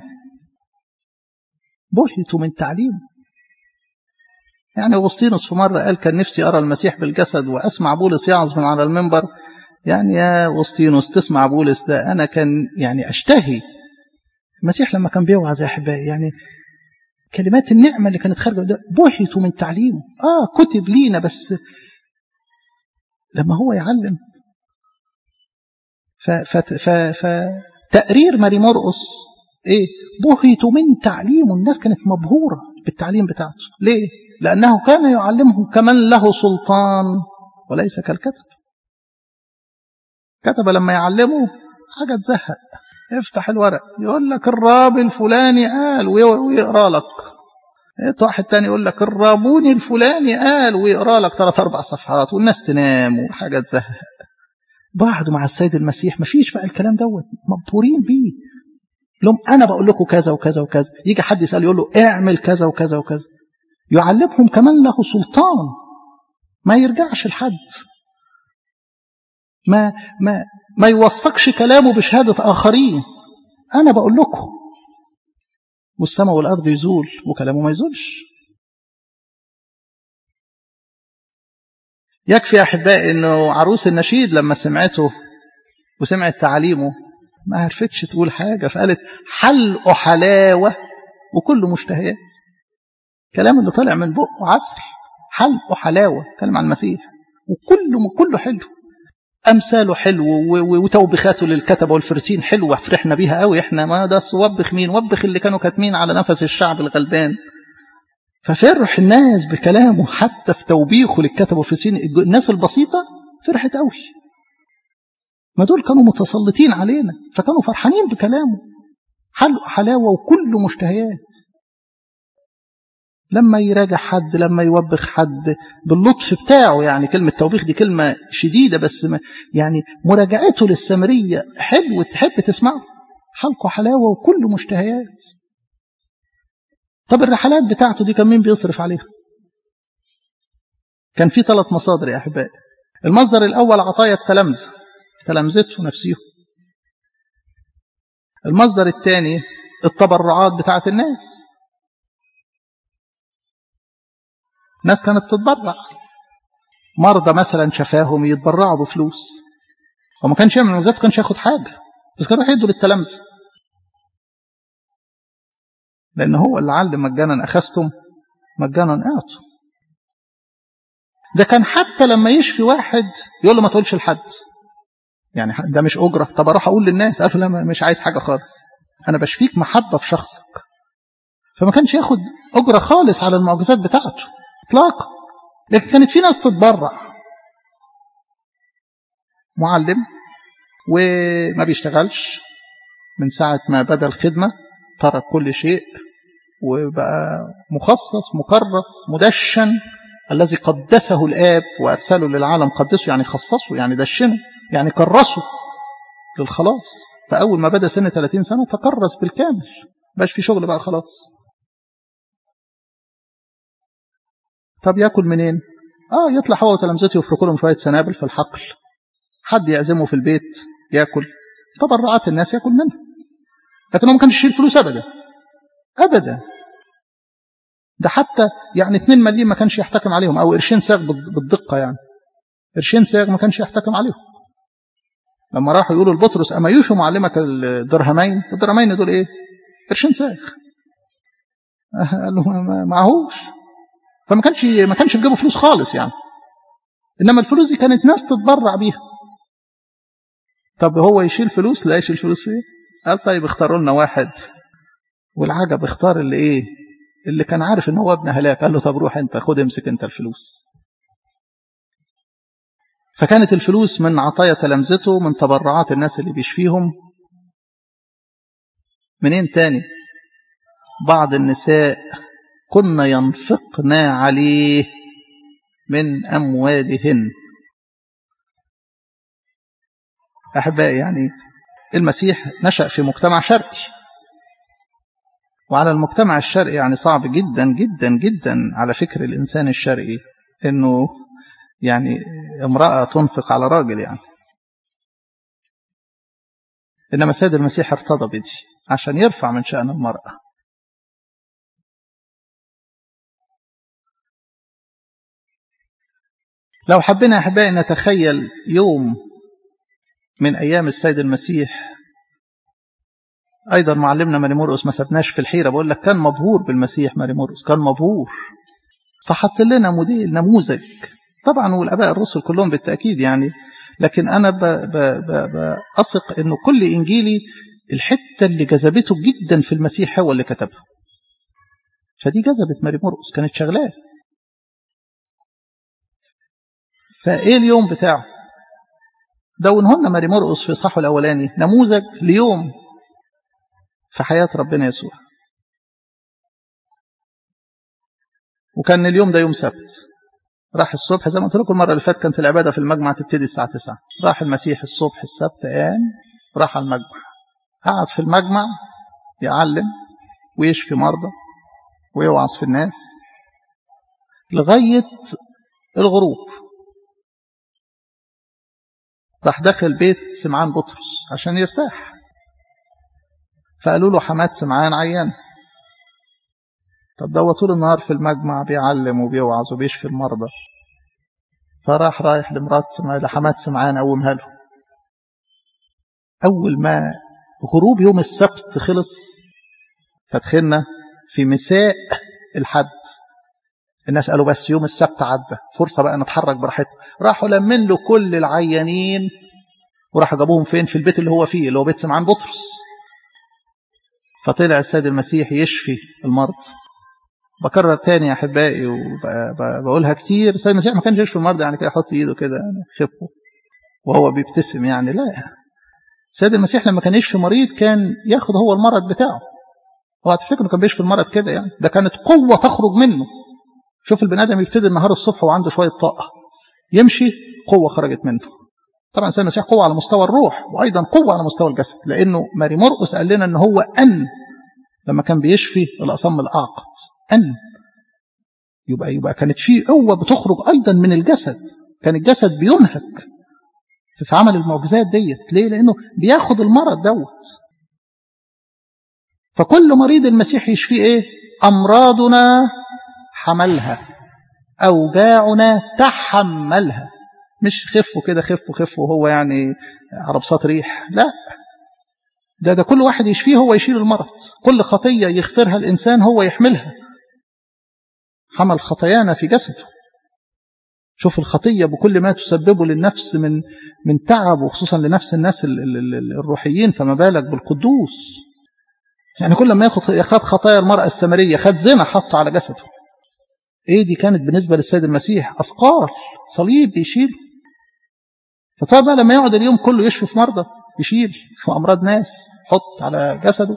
بهتوا من تعليمه يعني اغسطينوس في مره قال كان نفسي ارى المسيح بالجسد واسمع بولس يعظ من على المنبر يعني يا اغسطينوس تسمع بولس ده انا كان يعني اشتهي المسيح لما كان بيوعظ يا احبائي يعني كلمات النعمه اللي كانت خارجه ده بهتوا من تعليمه اه كتب لينا بس لما هو يعلم ف ف ف ف تقرير ماري مرقس ايه بهتوا من تعليمه الناس كانت مبهوره بالتعليم بتاعته ليه لانه كان يعلمهم كمن له سلطان وليس كالكتب كتب لما يعلمه حاجه تزهق افتح الورق يقول لك الراب الفلاني قال ويقرا لك واحد تاني يقول لك الرابوني الفلاني قال ويقرا لك ثلاث اربع صفحات والناس تنام وحاجه تزهق بعدوا مع السيد المسيح ما فيش بقى الكلام دوت مبهورين بيه لهم انا بقول لكم كذا وكذا وكذا يجي حد يسال يقول له اعمل كذا وكذا وكذا يعلمهم كمان له سلطان ما يرجعش لحد ما ما ما يوثقش كلامه بشهادة آخرين أنا بقول لكم والسماء والأرض يزول وكلامه ما يزولش يكفي يا أحبائي أنه عروس النشيد لما سمعته وسمعت تعاليمه ما عرفتش تقول حاجة فقالت حلق حلاوة وكل مشتهيات كلام اللي طلع من بقه عسل حلق حلاوة كلام عن المسيح وكله كله حلو امثاله حلو وتوبيخاته للكتبه والفرسين حلوه فرحنا بيها قوي احنا ما ده وبخ مين وبخ اللي كانوا كاتمين على نفس الشعب الغلبان ففرح الناس بكلامه حتى في توبيخه للكتبه والفرسين الناس البسيطه فرحت قوي ما دول كانوا متسلطين علينا فكانوا فرحانين بكلامه حلق حلاوه وكل مشتهيات لما يراجع حد لما يوبخ حد باللطف بتاعه يعني كلمة توبيخ دي كلمة شديدة بس ما يعني مراجعته للسامرية حلو تحب تسمعه حلقه حلاوة وكل مشتهيات طب الرحلات بتاعته دي كان مين بيصرف عليها كان في ثلاث مصادر يا أحبائي المصدر الأول عطايا التلامذة تلامذته نفسهم المصدر الثاني التبرعات بتاعت الناس ناس كانت تتبرع مرضى مثلا شفاهم يتبرعوا بفلوس هو ما كانش يعمل معجزات ما كانش ياخد حاجه بس كانوا يدوا للتلامذه لان هو اللي علم مجانا اخذتم مجانا اعطوا ده كان حتى لما يشفي واحد يقول له ما تقولش لحد يعني ده مش أجرة طب أروح أقول للناس قالوا لا مش عايز حاجة خالص أنا بشفيك محبة في شخصك فما كانش ياخد أجرة خالص على المعجزات بتاعته إطلاقا لكن كانت في ناس تتبرع معلم وما بيشتغلش من ساعة ما بدأ الخدمة ترك كل شيء وبقى مخصص مكرس مدشن الذي قدسه الآب وأرسله للعالم قدسه يعني خصصه يعني دشنه يعني كرسه للخلاص فأول ما بدأ سن 30 سنة تكرس بالكامل باش في شغل بقى خلاص طب ياكل منين اه يطلع هو وتلامذته يفركوا لهم شويه سنابل في الحقل حد يعزمه في البيت ياكل تبرعات الناس ياكل منها لكن هو ما كانش يشيل فلوس ابدا ابدا ده حتى يعني 2 مليم ما كانش يحتكم عليهم او قرشين ساغ بالدقه يعني قرشين ساغ ما كانش يحتكم عليهم لما راحوا يقولوا لبطرس اما يوفي معلمك الدرهمين الدرهمين دول ايه قرشين ساغ قال له معهوش فما كانش ما كانش بيجيبوا فلوس خالص يعني انما الفلوس دي كانت ناس تتبرع بيها طب هو يشيل فلوس لا يشيل فلوس ايه قال طيب اختاروا لنا واحد والعجب اختار اللي ايه اللي كان عارف ان هو ابن هلاك قال له طب روح انت خد امسك انت الفلوس فكانت الفلوس من عطايا تلامذته من تبرعات الناس اللي بيشفيهم منين تاني بعض النساء كن ينفقن عليه من أموالهن أحبائي يعني المسيح نشأ في مجتمع شرقي وعلى المجتمع الشرقي يعني صعب جدا جدا جدا على فكر الإنسان الشرقي إنه يعني امرأة تنفق على راجل يعني إنما السيد المسيح ارتضى بدي عشان يرفع من شأن المرأة لو حبينا أحبائي نتخيل يوم من أيام السيد المسيح أيضا معلمنا ماري مرقس ما سبناش في الحيرة بقول لك كان مبهور بالمسيح ماري مرقس كان مبهور فحط لنا موديل نموذج طبعا والآباء الرسل كلهم بالتأكيد يعني لكن أنا بأثق أنه كل إنجيلي الحتة اللي جذبته جدا في المسيح هو اللي كتبها فدي جذبت ماري مرقس كانت شغلاه فايه اليوم بتاعه دونهن ماري مرقس في صحه الاولاني نموذج ليوم في حياه ربنا يسوع وكان اليوم ده يوم سبت راح الصبح زي ما قلت لكم المره اللي فاتت كانت العباده في المجمع تبتدي الساعه 9 راح المسيح الصبح السبت قام راح على المجمع قعد في المجمع يعلم ويشفي مرضى ويوعظ في الناس لغايه الغروب راح دخل بيت سمعان بطرس عشان يرتاح فقالوا له حماد سمعان عيان طب ده طول النهار في المجمع بيعلم وبيوعظ وبيشفي المرضى فراح رايح لمرات سمعان لحماد سمعان قومها له أول ما غروب يوم السبت خلص فدخلنا في مساء الحد الناس قالوا بس يوم السبت عدى فرصة بقى نتحرك براحتنا راحوا لمن له كل العيانين وراحوا جابوهم فين في البيت اللي هو فيه اللي هو بيت سمعان بطرس فطلع السيد المسيح يشفي المرض بكرر تاني يا احبائي وبقولها كتير السيد المسيح ما كانش يشفي المرض يعني كده يحط ايده كده يعني خفه وهو بيبتسم يعني لا السيد المسيح لما كان يشفي مريض كان ياخد هو المرض بتاعه هو هتفتكر انه كان بيشفي المرض كده يعني ده كانت قوه تخرج منه شوف البني ادم يبتدي النهار الصبح وعنده شويه طاقه يمشي قوه خرجت منه طبعا السيد المسيح قوه على مستوى الروح وايضا قوه على مستوى الجسد لانه ماري مرقس قال لنا ان هو ان لما كان بيشفي الاصم الاعقد ان يبقى يبقى كانت في قوه بتخرج ايضا من الجسد كان الجسد بينهك في عمل المعجزات ديت ليه لانه بياخد المرض دوت فكل مريض المسيح يشفيه ايه امراضنا حملها اوجاعنا تحملها مش خفوا كده خفوا خفوا وهو يعني عربصات ريح لا ده ده كل واحد يشفيه هو يشيل المرض كل خطية يغفرها الإنسان هو يحملها حمل خطايانا في جسده شوف الخطية بكل ما تسببه للنفس من من تعب وخصوصا لنفس الناس الروحيين فما بالك بالقدوس يعني كل ما ياخد خد خطايا المرأة السامرية خد زنا حطه على جسده ايه دي كانت بالنسبة للسيد المسيح أثقال صليب يشيله فطبعا بقى لما يقعد اليوم كله يشفي في مرضى يشيل في أمراض ناس حط على جسده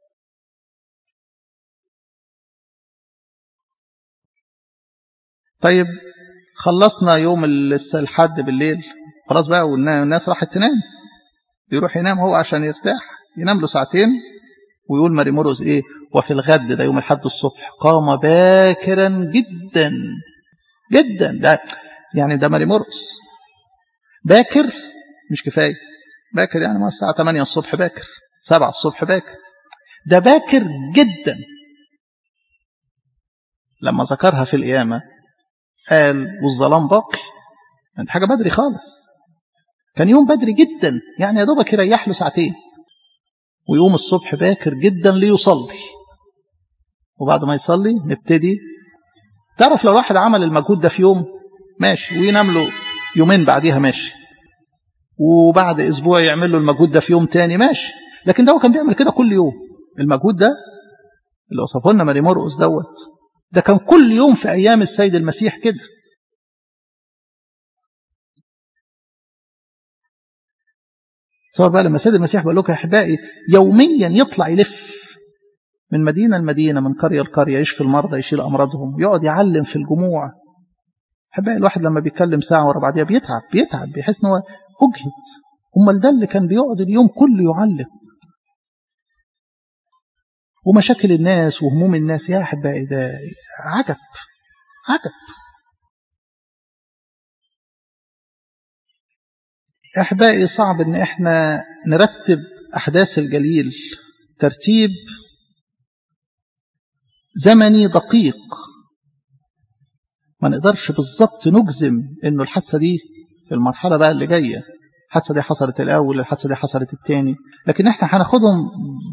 طيب خلصنا يوم الحد بالليل خلاص بقى والناس راحت تنام يروح ينام هو عشان يرتاح ينام له ساعتين ويقول ماري مرقس ايه وفي الغد ده يوم الحد الصبح قام باكرا جدا جدا ده يعني ده ماري مرقس باكر مش كفايه باكر يعني ما الساعه 8 الصبح باكر 7 الصبح باكر ده باكر جدا لما ذكرها في القيامه قال والظلام باقي انت حاجه بدري خالص كان يوم بدري جدا يعني يا دوبك يريح له ساعتين ويقوم الصبح باكر جدا ليصلي وبعد ما يصلي نبتدي تعرف لو واحد عمل المجهود ده في يوم ماشي وينام له يومين بعديها ماشي وبعد اسبوع يعمل له المجهود ده في يوم تاني ماشي لكن ده هو كان بيعمل كده كل يوم المجهود ده اللي وصفه لنا ماري مرقس دوت ده كان كل يوم في ايام السيد المسيح كده صور بقى لما السيد المسيح بقول لكم يا احبائي يوميا يطلع يلف من مدينه لمدينه من قريه لقريه يشفي المرضى يشيل امراضهم يقعد يعلم في الجموع احبائي الواحد لما بيتكلم ساعه ورا بعضيها بيتعب بيتعب بيحس ان هو اجهد امال ده اللي كان بيقعد اليوم كله يعلم ومشاكل الناس وهموم الناس يا احبائي ده عجب عجب احبائي صعب ان احنا نرتب احداث الجليل ترتيب زمني دقيق ما نقدرش بالظبط نجزم انه الحادثه دي في المرحله بقى اللي جايه الحادثه دي حصلت الاول الحادثه دي حصلت الثاني لكن احنا هناخدهم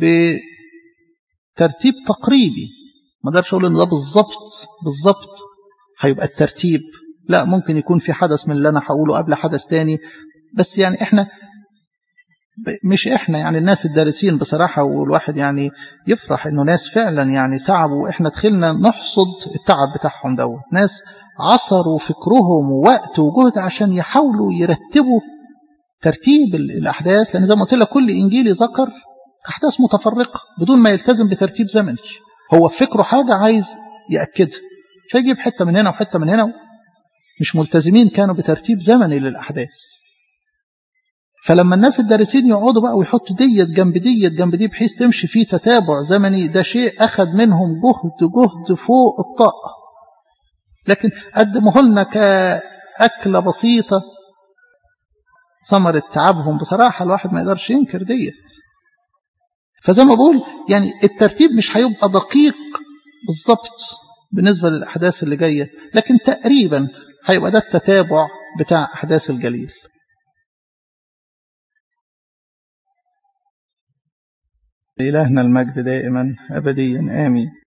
بترتيب تقريبي ما اقدرش اقول ان ده بالظبط بالظبط هيبقى الترتيب لا ممكن يكون في حدث من اللي انا هقوله قبل حدث تاني بس يعني احنا مش احنا يعني الناس الدارسين بصراحة والواحد يعني يفرح انه ناس فعلا يعني تعبوا واحنا دخلنا نحصد التعب بتاعهم دوت ناس عصروا فكرهم ووقت وجهد عشان يحاولوا يرتبوا ترتيب الأحداث لأن زي ما قلت لك كل إنجيلي ذكر أحداث متفرقة بدون ما يلتزم بترتيب زمني هو فكره حاجة عايز يأكدها فيجيب حتة من هنا وحتة من هنا مش ملتزمين كانوا بترتيب زمني للأحداث فلما الناس الدارسين يقعدوا بقى ويحطوا ديت جنب ديت جنب دي بحيث تمشي فيه تتابع زمني ده شيء أخذ منهم جهد جهد فوق الطاقة لكن قدموه لنا كأكلة بسيطة ثمرة تعبهم بصراحة الواحد ما يقدرش ينكر ديت فزي ما بقول يعني الترتيب مش هيبقى دقيق بالظبط بالنسبة للأحداث اللي جاية لكن تقريبا هيبقى ده التتابع بتاع أحداث الجليل إلهنا المجد دائما أبديا آمين